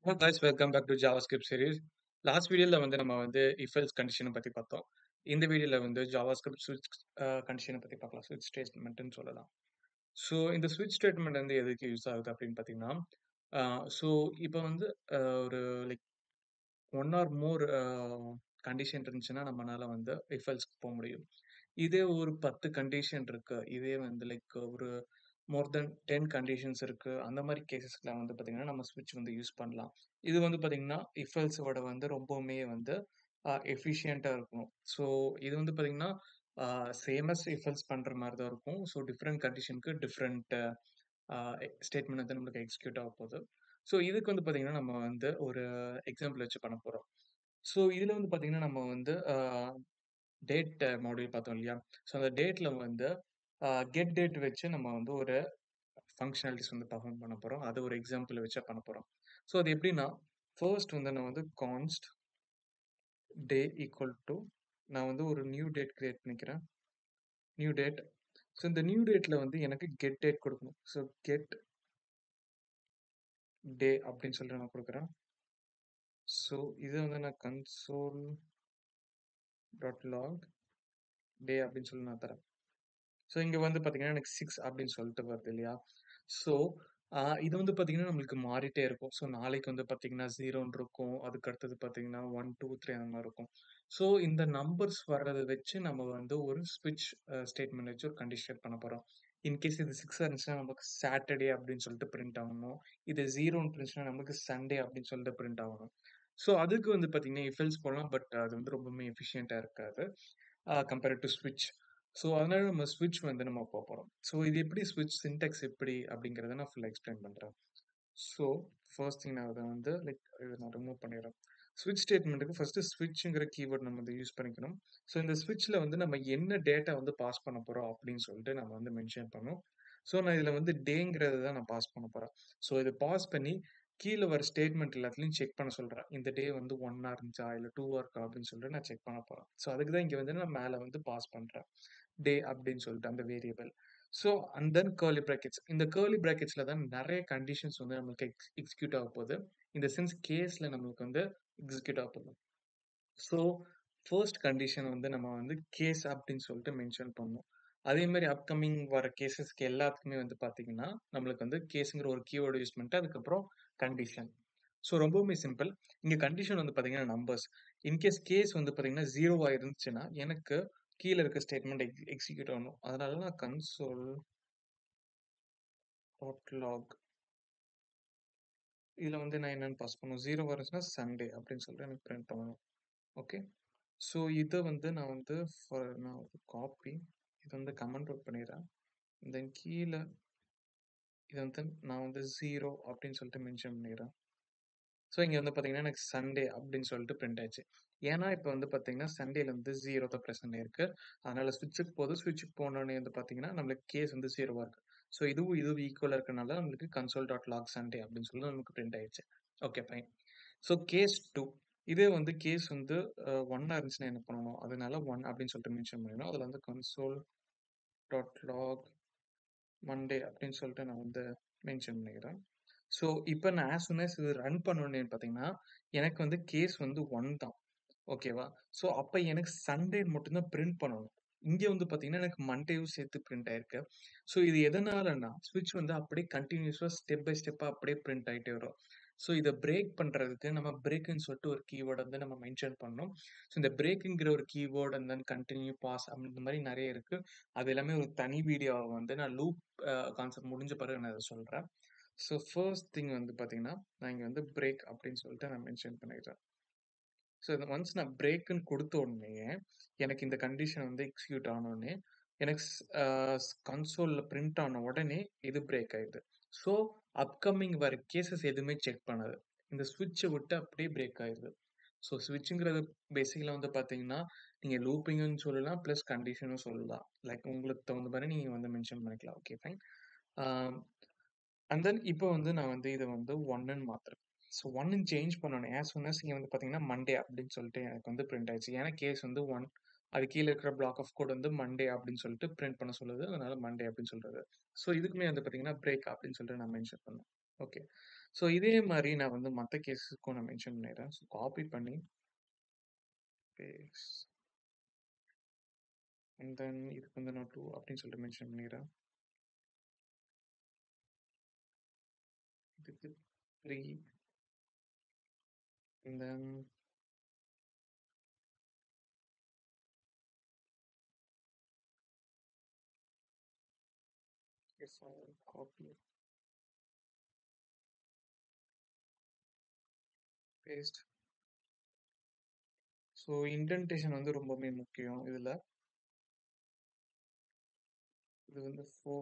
Hello guys, welcome back to JavaScript series. Last வீடியோல வந்து நம்ம வந்து if else கண்டிஷனை பத்தி பார்த்தோம். இந்த வீடியோல வந்து JavaScript switch கண்டிஷனை பத்தி பார்க்கலாம். switch ஸ்டேட்மெண்ட்னு சொல்லலாம். ஸோ இந்த switch ஸ்டேட்மெண்ட் வந்து எதுக்கு யூஸ் ஆகுது அப்படின்னு பார்த்தீங்கன்னா, ஸோ இப்போ வந்து அஹ், ஒரு like one or more condition இருந்துச்சுன்னா நம்மனால வந்து if else போக முடியும். இதே ஒரு பத்து கண்டிஷன் இருக்கு. இதே வந்து லைக் ஒரு மோர் தென் டென் கண்டிஷன்ஸ் இருக்கு. அந்த மாதிரி கேசஸ்க்குலாம் வந்து பார்த்தீங்கன்னா நம்ம ஸ்விட்ச் வந்து யூஸ் பண்ணலாம். இது வந்து பார்த்தீங்கன்னா if else விட வந்து ரொம்பவுமே வந்து எஃபிஷியண்ட்டாக இருக்கணும். ஸோ இது வந்து பார்த்தீங்கன்னா சேம் அஸ் if else பண்ணுற மாதிரி தான் இருக்கும். ஸோ டிஃப்ரெண்ட் கண்டிஷனுக்கு டிஃப்ரெண்ட் ஸ்டேட்மெண்ட் வந்து நம்மளுக்கு எக்ஸிக்யூட் ஆக போகுது. ஸோ இதுக்கு வந்து பார்த்தீங்கன்னா நம்ம வந்து ஒரு எக்ஸாம்பிள் வச்சு பண்ண போகிறோம். ஸோ இதில் வந்து பார்த்தீங்கன்னா நம்ம வந்து டேட் மாடியூல் பார்த்தோம் இல்லையா ஸோ அந்த டேட்டில் வந்து கெட் டேட் வச்சு நம்ம வந்து ஒரு ஃபங்க்ஷனாலிட்டிஸ் வந்து பர்ஃபார்ம் பண்ண போகிறோம் அது ஒரு எக்ஸாம்பிள் வச்சு பண்ண போகிறோம் ஸோ அது எப்படின்னா ஃபர்ஸ்ட் வந்து நான் வந்து கான்ஸ்ட் டே ஈக்குவல் டு நான் வந்து ஒரு நியூ டேட் கிரியேட் பண்ணிக்கிறேன் நியூ டேட் ஸோ இந்த நியூ டேட்டில் வந்து எனக்கு கெட் டேட் கொடுக்கணும் ஸோ கெட் டே அப்படின்னு சொல்லிட்டு நான் கொடுக்குறேன் ஸோ இது வந்து நான் கன்சோல் டாட் லாக் டே அப்படின்னு சொல்லி நான் தரேன் ஸோ இங்கே வந்து பார்த்தீங்கன்னா எனக்கு சிக்ஸ் அப்படின்னு சொல்லிட்டு வருது இல்லையா ஸோ இது வந்து பார்த்தீங்கன்னா நம்மளுக்கு மாறிட்டே இருக்கும் ஸோ நாளைக்கு வந்து பார்த்தீங்கன்னா ஜீரோன்னு இருக்கும் அதுக்கு அடுத்தது பார்த்தீங்கன்னா ஒன் டூ த்ரீ அந்த மாதிரி இருக்கும் ஸோ இந்த நம்பர்ஸ் வர்றதை வச்சு நம்ம வந்து ஒரு ஸ்விட்ச் ஸ்டேட்மெண்ட் வச்சு ஒரு கண்டிஷன் பண்ண போகிறோம் இன்கேஸ் இது சிக்ஸ் இருந்துச்சுன்னா நமக்கு சாட்டர்டே அப்படின்னு சொல்லிட்டு பிரிண்ட் ஆகணும் இது ஜீரோன்னு இருந்துச்சுன்னா நமக்கு சண்டே அப்படின்னு சொல்லிட்டு பிரிண்ட் ஆகணும் ஸோ அதுக்கு வந்து பார்த்தீங்கன்னா இஃபெல்ஸ் போடலாம் பட் அது வந்து ரொம்பவுமே எஃபிஷியண்ட்டாக இருக்காது கம்பேர்ட் டு ஸ்விட்ச் ஸோ அதனால நம்ம ஸ்விட்ச் வந்து நம்ம போக போகிறோம் ஸோ இது எப்படி ஸ்விட்ச் சின்டெக்ஸ் எப்படி அப்படிங்கிறத நான் ஃபுல்லாக எக்ஸ்பிளைன் பண்ணுறேன் ஸோ ஃபர்ஸ்ட் திங் நான் அதை வந்து லைக் இதை நான் ரிமூவ் பண்ணிடுறேன் ஸ்விட்ச் ஸ்டேட்மெண்ட்டுக்கு ஃபர்ஸ்ட் ஸ்விட்சுங்கிற கீவேர்ட் நம்ம வந்து யூஸ் பண்ணிக்கணும் ஸோ இந்த ஸ்விட்சில் வந்து நம்ம என்ன டேட்டா வந்து பாஸ் பண்ண போகிறோம் அப்படின்னு சொல்லிட்டு நம்ம வந்து மென்ஷன் பண்ணோம் ஸோ நான் இதில் வந்து டேங்கிறது தான் நான் பாஸ் பண்ண போகிறேன் ஸோ இதை பாஸ் பண்ணி கீழே வர ஸ்டேட்மெண்ட் எல்லாத்துலையும் செக் பண்ண சொல்கிறேன் இந்த டே வந்து ஒன்னாக இருந்துச்சா இல்லை டூவாக இருக்கா அப்படின்னு சொல்லிட்டு நான் செக் பண்ண போகிறேன் ஸோ அதுக்கு தான் இங்கே வந்து நான் மேலே வந்து பாஸ் பண்ணுறேன் டே அப்படின்னு சொல்லிட்டு அந்த variable so and then curly brackets இந்த கேர்லி ப்ராக்கெட்ஸில் தான் நிறைய கண்டிஷன்ஸ் வந்து நம்மளுக்கு எக்ஸ் எக்ஸிக்யூட் ஆக போகுது இந்த சென்ஸ் கேஸில் நம்மளுக்கு வந்து எக்ஸிக்யூட் ஆக போகுது ஸோ ஃபர்ஸ்ட் கண்டிஷன் வந்து நம்ம வந்து கேஸ் அப்படின்னு சொல்லிட்டு மென்ஷன் பண்ணோம் அதே மாதிரி அப்கமிங் வர கேசஸ்க்கு எல்லாத்துக்குமே வந்து பார்த்தீங்கன்னா நம்மளுக்கு வந்து கேஸுங்கிற ஒரு கீவேர்டு யூஸ் பண்ணிட்டு அதுக்கப்புறம் கண்டிஷன் ஸோ ரொம்பவுமே சிம்பிள் இங்கே கண்டிஷன் வந்து பார்த்தீங்கன்னா நம்பர்ஸ் இன்கேஸ் கேஸ் வந்து பார்த்தீங்கன்னா ஜீரோவாக இருந்துச்சுன்னா எனக்கு கீழே இருக்க ஸ்டேட்மெண்ட் எக் எக்ஸிக்யூட் ஆகணும் அதனால நான் கன்சோல் லாக் இதில் வந்து நான் என்னென்னு பாஸ் பண்ணணும் ஜீரோ வருச்சுன்னா சண்டே அப்படின்னு சொல்லிட்டு எனக்கு பிரிண்ட் பண்ணணும் ஓகே ஸோ இதை வந்து நான் வந்து ஃபார் நான் வந்து காப்பி இதை வந்து கமெண்ட் அவுட் பண்ணிடுறேன் தென் கீழே இதை வந்து நான் வந்து ஜீரோ அப்படின்னு சொல்லிட்டு மென்ஷன் பண்ணிடுறேன் ஸோ இங்கே வந்து பார்த்தீங்கன்னா எனக்கு சண்டே அப்படின்னு சொல்லிட்டு பிரிண்ட் ஆயிடுச்சு ஏன்னா இப்போ வந்து பார்த்தீங்கன்னா சண்டேல வந்து ஜீரோ தான் ப்ரெசன்ட் இருக்கு அதனால ஸ்விட்சுக்கு போது ஸ்விட்சுக்கு போனோடனே வந்து பார்த்தீங்கன்னா நம்மளுக்கு கேஸ் வந்து ஜீரோவாக இருக்கு ஸோ இதுவும் இதுவும் ஈக்குவலாக இருக்கனால நம்மளுக்கு கன்சோல் டாட் லாக் சண்டே அப்படின்னு சொல்லி நமக்கு பிரிண்ட் ஆயிடுச்சு okay fine so case two இதே வந்து கேஸ் வந்து ஒன்னாக இருந்துச்சுன்னா என்ன பண்ணணும் அதனால ஒன் அப்படின்னு சொல்லிட்டு மென்ஷன் பண்ணிடணும் அதில் வந்து கன்சோல் டாட் லாக் மண்டே அப்படின்னு சொல்லிட்டு நான் வந்து மென்ஷன் பண்ணிக்கிறேன் ஸோ இப்போ நான் ஆஸ் soon as இது ரன் பண்ணோன்னே பார்த்தீங்கன்னா எனக்கு வந்து கேஸ் வந்து ஒன் தான் ஓகேவா ஸோ அப்போ எனக்கு சண்டே மட்டும்தான் பிரிண்ட் பண்ணணும் இங்கே வந்து பார்த்தீங்கன்னா எனக்கு மண்டேவும் சேர்த்து பிரிண்ட் ஆயிருக்கு ஸோ இது எதனாலன்னா ஸ்விட்ச் வந்து அப்படியே கண்டினியூஸாக ஸ்டெப் பை ஸ்டெப்பாக அப்படியே பிரிண்ட் ஆகிட்டே வரும் ஸோ இதை பிரேக் பண்ணுறதுக்கு நம்ம பிரேக்குன்னு சொல்லிட்டு ஒரு கீவேர்டு வந்து நம்ம மென்ஷன் பண்ணோம் ஸோ இந்த பிரேக்குங்கிற ஒரு keyword and then continue pass அந்த மாதிரி நிறைய இருக்குது அது எல்லாமே ஒரு தனி வீடியோவை வந்து நான் லூப் கான்செப்ட் முடிஞ்ச பிறகு நான் அதை சொல்கிறேன் ஸோ ஃபர்ஸ்ட் திங் வந்து பார்த்தீங்கன்னா நான் இங்கே வந்து பிரேக் அப்படின்னு சொல்லிட்டு நான் மென்ஷன் பண்ணிடுறேன் ஸோ இந்த ஒன்ஸ் நான் பிரேக்குன்னு கொடுத்த உடனே எனக்கு இந்த கண்டிஷன் வந்து எக்ஸிக்யூட் ஆனோடனே எனக்கு கன்சோலில் பிரிண்ட் ஆன உடனே இது பிரேக் ஆயிடுது ஸோ அப்கமிங் வர கேசஸ் எதுவுமே செக் பண்ணாது இந்த ஸ்விட்சை விட்டு அப்படியே பிரேக் ஆயிடுது ஸோ ஸ்விட்சுங்கிறது பேசிக்கலாக வந்து பார்த்தீங்கன்னா நீங்கள் லூப்பிங்னு சொல்லலாம் ப்ளஸ் கண்டிஷனும் சொல்லலாம் லைக் உங்களுக்கு தகுந்த மாதிரி நீங்கள் வந்து மென்ஷன் பண்ணிக்கலாம் ஓகே ஃபைன் அண்ட் தென் இப்போ வந்து நான் வந்து இதை வந்து ஒன்னுன்னு மாற்றுறேன் ஸோ ஒன்னு சேஞ்ச் பண்ணணும் ஏன் சொன்னால் இங்கே வந்து பார்த்தீங்கன்னா மண்டே அப்படின்னு சொல்லிட்டு எனக்கு வந்து பிரிண்ட் ஆயிடுச்சு ஏன்னா கேஸ் வந்து ஒன் அது கீழே இருக்கிற பிளாக் ஆஃப் கோட் வந்து மண்டே அப்படின்னு சொல்லிட்டு பிரிண்ட் பண்ண சொல்லுது அதனால மண்டே அப்படின்னு சொல்றது ஸோ இதுக்குமே வந்து பார்த்தீங்கன்னா பிரேக் அப்படின்னு சொல்லிட்டு நான் மென்ஷன் பண்ணேன் ஓகே. ஸோ இதே மாரி நான் வந்து மத்த கேஸஸ்க்கும் நான் மென்ஷன் பண்ணிடுறேன். ஸோ காப்பி பண்ணி பேஸ்ட். அண்ட் தென் இதுக்கு வந்து நான் 2 அப்படின்னு சொல்லிட்டு மென்ஷன் பண்ணிடுறேன். இதுக்கு 3 and then if I copy paste. So indentation வந்து ரொம்பவுமே முக்கியம் இதுல. இது வந்து 4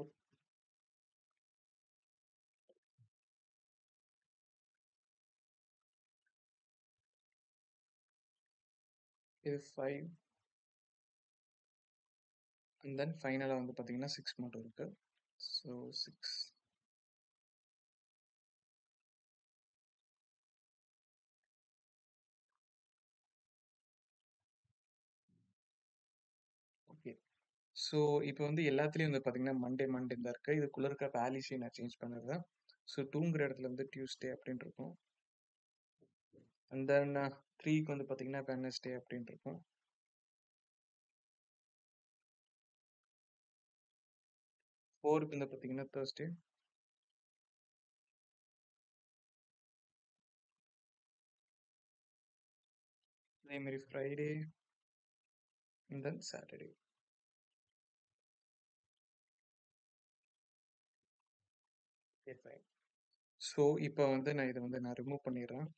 இது 5 அண்ட் தென் ஃபைனலா வந்து பார்த்தீங்கன்னா 6 மட்டும் இருக்கு. So 6 okay. ஸோ இப்போ வந்து எல்லாத்துலயும் வந்து பார்த்தீங்கன்னா, மண்டே மண்டே தான் இருக்கு. இதுக்குள்ள இருக்க வேல்யூஸையும் நான் சேஞ்ச் பண்ணிடுறேன். ஸோ 2ங்கிற இடத்துல வந்து டியூஸ்டே அப்படின்னு இருக்கும். அண்ட் தென் 3க்கு வந்து பார்த்தீங்கன்னா, வெட்னஸ்டே அப்படின்னு இருக்கும். 4க்கு வந்து பார்த்தீங்கன்னா, தர்ஸ்டே. அதே மாரி Friday and then Saturday. Okay fine. So இப்போ வந்து நான் இத வந்து நான் ரிமூவ் பண்ணிடுறேன்.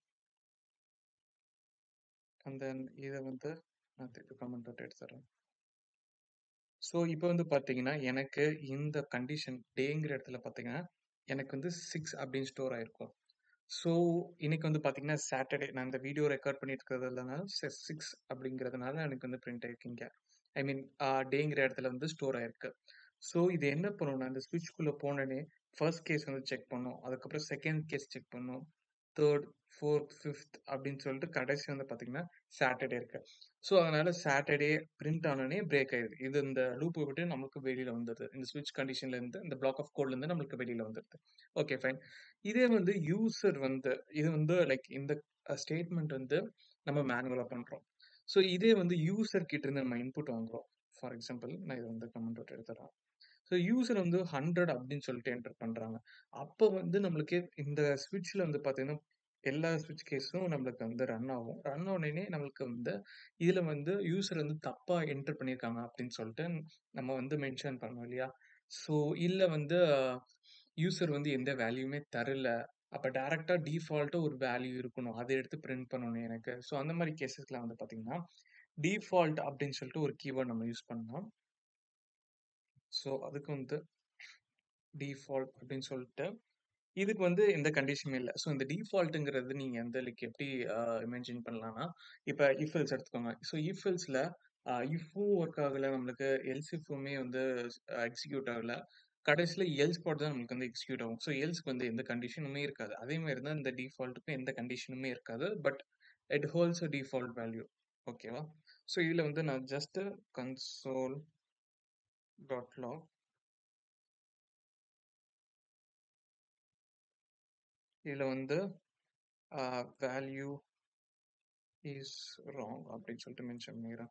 அண்ட் தென் இத வந்து நான் திருப்பி கமெண்ட் அவுட் எடுத்துடுறேன். ஸோ இப்போ வந்து பார்த்தீங்கன்னா, எனக்கு இந்த கண்டிஷன் டேங்கிற இடத்துல பார்த்தீங்கன்னா, எனக்கு வந்து 6 அப்படின்னு ஸ்டோர் ஆயிருக்கும். ஸோ இன்னைக்கு வந்து பார்த்தீங்கன்னா, சாட்டர்டே நான் இந்த வீடியோ ரெக்கார்ட் பண்ணிட்டு இருக்கிறதுனால 6 அப்படிங்கிறதுனால எனக்கு வந்து பிரிண்ட் ஆயிருக்கு இங்க. ஐ மீன் அ டேங்கிற இடத்துல வந்து ஸ்டோர் ஆயிருக்கு. ஸோ இது என்ன பண்ணும்னா, இந்த ஸ்விட்ச்குள்ள போனோனே ஃபர்ஸ்ட் கேஸ் வந்து செக் பண்ணும். அதுக்கப்புறம் செகண்ட் கேஸ் செக் பண்ணும். 3, 4த், 5த் அப்படின்னு சொல்லிட்டு கடைசி வந்து பார்த்தீங்கன்னா, சாட்டர்டே இருக்கு. ஸோ அதனால சாட்டர்டே பிரிண்ட் ஆனோனே பிரேக் ஆயிருது. இது இந்த லூப்ப விட்டு நமக்கு வெளியில வந்துருது. இந்த ஸ்விட்ச் கண்டிஷன்ல இருந்து இந்த பிளாக் ஆஃப் கோட்ல இருந்து நம்மளுக்கு வெளியில வந்துருது. Okay fine. இதே வந்து யூசர் வந்து இது வந்து லைக் இந்த அ ஸ்டேட்மெண்ட் வந்து நம்ம மேனுவலா பண்றோம். ஸோ இதே வந்து யூசர் கிட்ட இருந்து நம்ம இன்புட் வாங்குறோம். ஃபார் எக்ஸாம்பிள் நான் இத வந்து கமெண்ட் அவுட் எடுத்துடுறேன். ஸோ யூசர் வந்து 100 அப்படின்னு சொல்லிட்டு என்டர் பண்றாங்க. அப்ப வந்து நம்மளுக்கு இந்த ஸ்விட்ச்ல வந்து பார்த்தீங்கன்னா, எல்லா ஸ்விட்ச் கேஸும் நம்மளுக்கு வந்து ரன் ஆகும். ரன் ஆனோனே நம்மளுக்கு வந்து இதுல வந்து யூசர் வந்து தப்பா என்டர் பண்ணியிருக்காங்க அப்படின்னு சொல்லிட்டு நம்ம வந்து மென்ஷன் பண்ணணும் இல்லையா? ஸோ இல்ல வந்து யூசர் வந்து எந்த வேல்யூமே தரல. அப்ப டைரக்ட்டா டிஃபால்ட்டா ஒரு வேல்யூ இருக்கணும். அத எடுத்து பிரிண்ட் பண்ணணும் எனக்கு. ஸோ அந்த மாரி கேஸஸ்ல வந்து பார்த்தீங்கன்னா, டிஃபால்ட் அப்படின்னு சொல்லிட்டு ஒரு கீவேர்ட் நம்ம யூஸ் பண்ணலாம். ஸோ அதுக்கு வந்து டிஃபால்ட் அப்படின்னு சொல்லிட்டு இதுக்கு வந்து எந்த கண்டிஷனுமே இல்ல. ஸோ இந்த டிஃபால்ட்ங்கிறது நீங்க வந்து லைக் எப்படி அ இமேஜின் பண்ணலாம்னா, இப்ப இஃப் எல்ஸ் எடுத்துக்கோங்க. ஸோ இஃப் எல்ஸ்ல அ இஃப்பும் ஒர்க் ஆகல நம்மளுக்கு, எல்ஸ் இஃப்புமே வந்து அ எக்ஸிக்யூட் ஆகல. கடைசில எல்ஸ் பார்ட் தான் நம்மளுக்கு வந்து எக்ஸிக்யூட் ஆகும். ஸோ எல்ஸ்க்கு வந்து எந்த கண்டிஷனுமே இருக்காது. அதே மாரி தான் இந்த டிஃபால்ட்க்கும் எந்த கண்டிஷனுமே இருக்காது. But it holds a default value. ஓகேவா? ஸோ இதுல வந்து நான் ஜஸ்ட் கன்சோல் டாட் லாக் இதுல வந்து அ வேல்யூ இஸ் ராங் அப்படின்னு சொல்லிட்டு மென்ஷன் பண்ணிக்கிறேன்.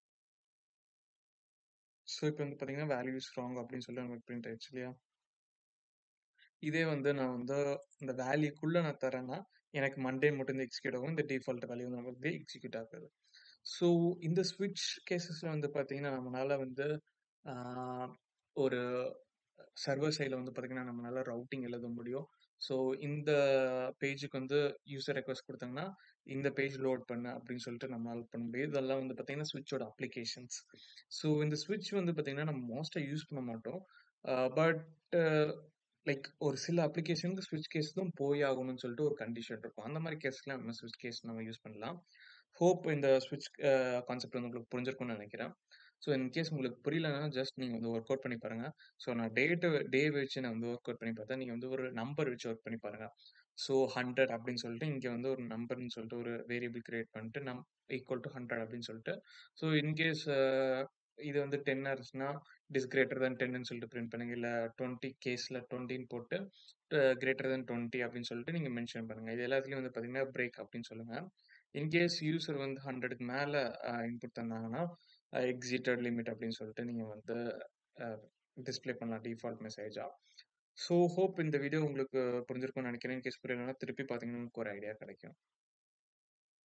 ஸோ இப்போ வந்து பார்த்தீங்கன்னா, வேல்யூ இஸ் ராங் அப்படின்னு சொல்லி நமக்கு பிரிண்ட் ஆயிடுச்சு இல்லையா? இதே வந்து நான் வந்து இந்த வேல்யூக்குள்ள நான் தரேன்னா, எனக்கு மண்டே மட்டும் தான் எக்ஸிக்யூட் ஆகும். இந்த டிஃபால்ட் வேல்யூ வந்து நமக்கு எக்ஸிக்யூட் ஆகாது. ஸோ இந்த ஸ்விட்ச் கேஸஸ்ல வந்து பார்த்தீங்கன்னா, நம்மளால வந்து ஆ ஒரு சர்வர் சைட்ல வந்து பார்த்தீங்கன்னா, நம்மளால ரவுட்டிங் எழுத முடியும். ஸோ இந்த பேஜுக்கு வந்து யூசர் ரெக்வெஸ்ட் குடுத்தாங்கன்னா, இந்த பேஜ் லோட் பண்ணு அப்படின்னு சொல்லிட்டு நம்மளால பண்ண முடியும். இதெல்லாம் வந்து பார்த்தீங்கன்னா, ஸ்விட்சோட அப்ளிகேஷன்ஸ். ஸோ இந்த ஸ்விட்ச் வந்து பார்த்தீங்கன்னா, நம்ம மோஸ்ட்டா யூஸ் பண்ண மாட்டோம். அ பட் லைக் ஒரு சில அப்ளிகேஷனுக்கு ஸ்விட்ச் கேஸ் தான் போய் ஆகணும்னு சொல்லிட்டு ஒரு கண்டிஷன் இருக்கும். அந்த மாரி கேஸ்ல நம்ம ஸ்விட்ச் கேஸ் நம்ம யூஸ் பண்ணலாம். ஹோப் இந்த ஸ்விட்ச் அ கான்செப்ட் வந்து உங்களுக்கு புரிஞ்சிருக்கும்னு நெனைக்கிறேன். ஸோ இன்கேஸ் உங்களுக்கு புரியலன்னா, ஜஸ்ட் நீங்க வந்து ஒர்க் அவுட் பண்ணி பாருங்க. ஸோ நான் டேட் டே வச்சு நான் வந்து ஒர்க் அவுட் பண்ணி பார்த்தேன். நீங்க வந்து ஒரு நம்பர் வச்சு ஒர்க் பண்ணி பாருங்க. ஸோ 100 அப்படின்னு சொல்லிட்டு இங்க வந்து ஒரு நம்பர்ன்னு சொல்லிட்டு ஒரு வேரியபிள் கிரியேட் பண்ணிட்டு நம் ஈக்குவல் டூ 100 அப்படின்னு சொல்லிட்டு ஸோ இன்கேஸ் அ இது வந்து 10 ஹார்ஸ்னா, இட் இஸ் கிரேட்டர் தேன் 10ன்னு சொல்லிட்டு பிரிண்ட் பண்ணுங்க. இல்ல 20 கேஸ்ல 20ன்னு போட்டு அ கிரேட்டர் தேன் 20 அப்படின்னு சொல்லிட்டு நீங்க மென்ஷன் பண்ணுங்க. இது எல்லாத்துலயும் வந்து பார்த்தீங்கன்னா, பிரேக் அப்படின்னு சொல்லுங்க. இன்கேஸ் யூசர் வந்து 100க்கு மேல அ இன்புட் தந்தாங்கன்னா, அ எக்ஸிட்டட் லிமிட் அப்படின்னு சொல்லிட்டு நீங்க வந்து அ டிஸ்ப்ளே பண்ணலாம் டிஃபால்ட் மெசேஜா. ஸோ ஹோப் இந்த வீடியோ உங்களுக்கு புரிஞ்சிருக்கும்னு நினைக்கிறேன். இன்கேஸ் புரியலன்னா திருப்பி பார்த்தீங்கன்னா, உங்களுக்கு ஒரு ஐடியா கிடைக்கும்.